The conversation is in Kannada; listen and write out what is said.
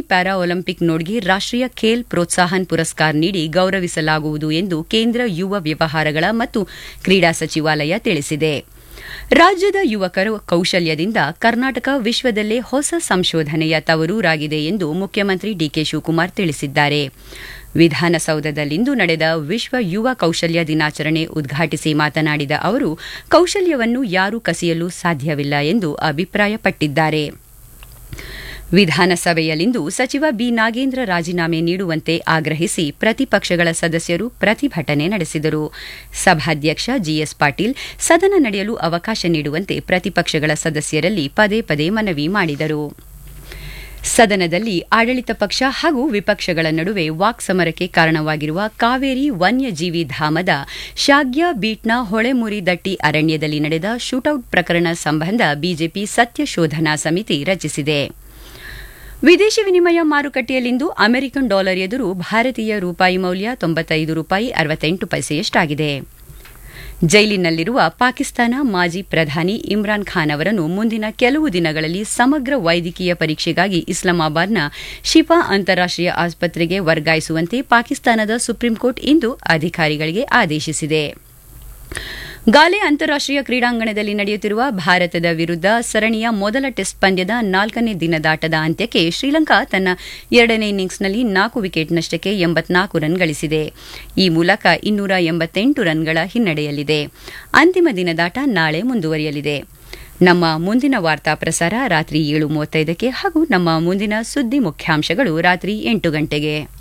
ಪ್ಯಾರಾ ಒಲಿಂಪಿಕ್ ನೋಡ್ಗೆ ರಾಷ್ಟ್ರೀಯ ಖೇಲ್ ಪ್ರೋತ್ಸಾಹನ್ ಪುರಸ್ಕಾರ ನೀಡಿ ಗೌರವಿಸಲಾಗುವುದು ಎಂದು ಕೇಂದ್ರ ಯುವ ವ್ಯವಹಾರಗಳ ಮತ್ತು ಕ್ರೀಡಾ ಸಚಿವಾಲಯ ತಿಳಿಸಿದೆ ರಾಜ್ಯದ ಯುವಕರ ಕೌಶಲ್ಯದಿಂದ ಕರ್ನಾಟಕ ವಿಶ್ವದಲ್ಲೇ ಹೊಸ ಸಂಶೋಧನೆಯ ತವರೂರಾಗಿದೆ ಎಂದು ಮುಖ್ಯಮಂತ್ರಿ ಡಿಕೆ ಶಿವಕುಮಾರ್ ತಿಳಿಸಿದ್ದಾರೆ ವಿಧಾನಸೌಧದಲ್ಲಿಂದು ನಡೆದ ವಿಶ್ವ ಯುವ ಕೌಶಲ್ಯ ದಿನಾಚರಣೆ ಉದ್ಘಾಟಿಸಿ ಮಾತನಾಡಿದ ಅವರು ಕೌಶಲ್ಯವನ್ನು ಯಾರೂ ಕಸಿಯಲು ಸಾಧ್ಯವಿಲ್ಲ ಎಂದು ಅಭಿಪ್ರಾಯಪಟ್ಟಿದ್ದಾರೆ ವಿಧಾನಸಭೆಯಲ್ಲಿಂದು ಸಚಿವ ಬಿ ನಾಗೇಂದ್ರ ರಾಜೀನಾಮೆ ನೀಡುವಂತೆ ಆಗ್ರಹಿಸಿ ಪ್ರತಿಪಕ್ಷಗಳ ಸದಸ್ಯರು ಪ್ರತಿಭಟನೆ ನಡೆಸಿದರು ಸಭಾಧ್ಯಕ್ಷ ಜಿಎಸ್ ಪಾಟೀಲ್ ಸದನ ನಡೆಯಲು ಅವಕಾಶ ನೀಡುವಂತೆ ಪ್ರತಿಪಕ್ಷಗಳ ಸದಸ್ಯರಲ್ಲಿ ಪದೇ ಪದೇ ಮನವಿ ಮಾಡಿದರು ಸದನದಲ್ಲಿ ಆಡಳಿತ ಪಕ್ಷ ಹಾಗೂ ವಿಪಕ್ಷಗಳ ನಡುವೆ ವಾಕ್ಸಮರಕ್ಕೆ ಕಾರಣವಾಗಿರುವ ಕಾವೇರಿ ವನ್ಯಜೀವಿ ಧಾಮದ ಶಾಗ್ಯ ಬೀಟ್ನ ಹೊಳೆಮುರಿದಟ್ಟಿ ಅರಣ್ಯದಲ್ಲಿ ನಡೆದ ಶೂಟೌಟ್ ಪ್ರಕರಣ ಸಂಬಂಧ ಬಿಜೆಪಿ ಸತ್ಯ ಶೋಧನಾ ಸಮಿತಿ ರಚಿಸಿದೆ ವಿದೇಶಿ ವಿನಿಮಯ ಮಾರುಕಟ್ಟೆಯಲ್ಲಿಂದು ಅಮೆರಿಕನ್ ಡಾಲರ್ ಎದುರು ಭಾರತೀಯ ರೂಪಾಯಿ ಮೌಲ್ಯ ತೊಂಬತ್ತೈದು ರೂಪಾಯಿ ಅರವತ್ತೆಂಟು ಪೈಸೆಯಷ್ಟಾಗಿದೆ ಜೈಲಿನಲ್ಲಿರುವ ಪಾಕಿಸ್ತಾನ ಮಾಜಿ ಪ್ರಧಾನಿ ಇಮ್ರಾನ್ ಖಾನ್ ಅವರನ್ನು ಮುಂದಿನ ಕೆಲವು ದಿನಗಳಲ್ಲಿ ಸಮಗ್ರ ವೈದ್ಯಕೀಯ ಪರೀಕ್ಷೆಗಾಗಿ ಇಸ್ಲಾಮಾಬಾದ್ನ ಶಿಫಾ ಅಂತಾರಾಷ್ಟೀಯ ಆಸ್ಪತ್ರೆಗೆ ವರ್ಗಾಯಿಸುವಂತೆ ಪಾಕಿಸ್ತಾನದ ಸುಪ್ರೀಂಕೋರ್ಟ್ ಇಂದು ಅಧಿಕಾರಿಗಳಿಗೆ ಆದೇಶಿಸಿದೆ ಗಾಲೆ ಅಂತಾರಾಷ್ಟೀಯ ಕ್ರೀಡಾಂಗಣದಲ್ಲಿ ನಡೆಯುತ್ತಿರುವ ಭಾರತದ ವಿರುದ್ಧ ಸರಣಿಯ ಮೊದಲ ಟೆಸ್ಟ್ ಪಂದ್ಯದ ನಾಲ್ಕನೇ ದಿನದಾಟದ ಅಂತ್ಯಕ್ಕೆ ಶ್ರೀಲಂಕಾ ತನ್ನ ಎರಡನೇ ಇನ್ನಿಂಗ್ಸ್ನಲ್ಲಿ ನಾಲ್ಕು ವಿಕೆಟ್ ನಷ್ಟಕ್ಕೆ ಎಂಬತ್ನಾಲ್ಕು ರನ್ ಗಳಿಸಿದೆ ಈ ಮೂಲಕ ಇನ್ನೂರ ಎಂಬತ್ತೆಂಟು ರನ್ಗಳ ಹಿನ್ನಡೆಯಲ್ಲಿದೆ ಅಂತಿಮ ದಿನದಾಟ ನಾಳೆ ಮುಂದುವರಿಯಲಿದೆ ನಮ್ಮ ಮುಂದಿನ ವಾರ್ತಾ ಪ್ರಸಾರ ರಾತ್ರಿ ಏಳು ಮೂವತ್ತೈದಕ್ಕೆ ಹಾಗೂ ನಮ್ಮ ಮುಂದಿನ ಸುದ್ದಿ ಮುಖ್ಯಾಂಶಗಳು ರಾತ್ರಿ ಎಂಟು ಗಂಟೆಗೆ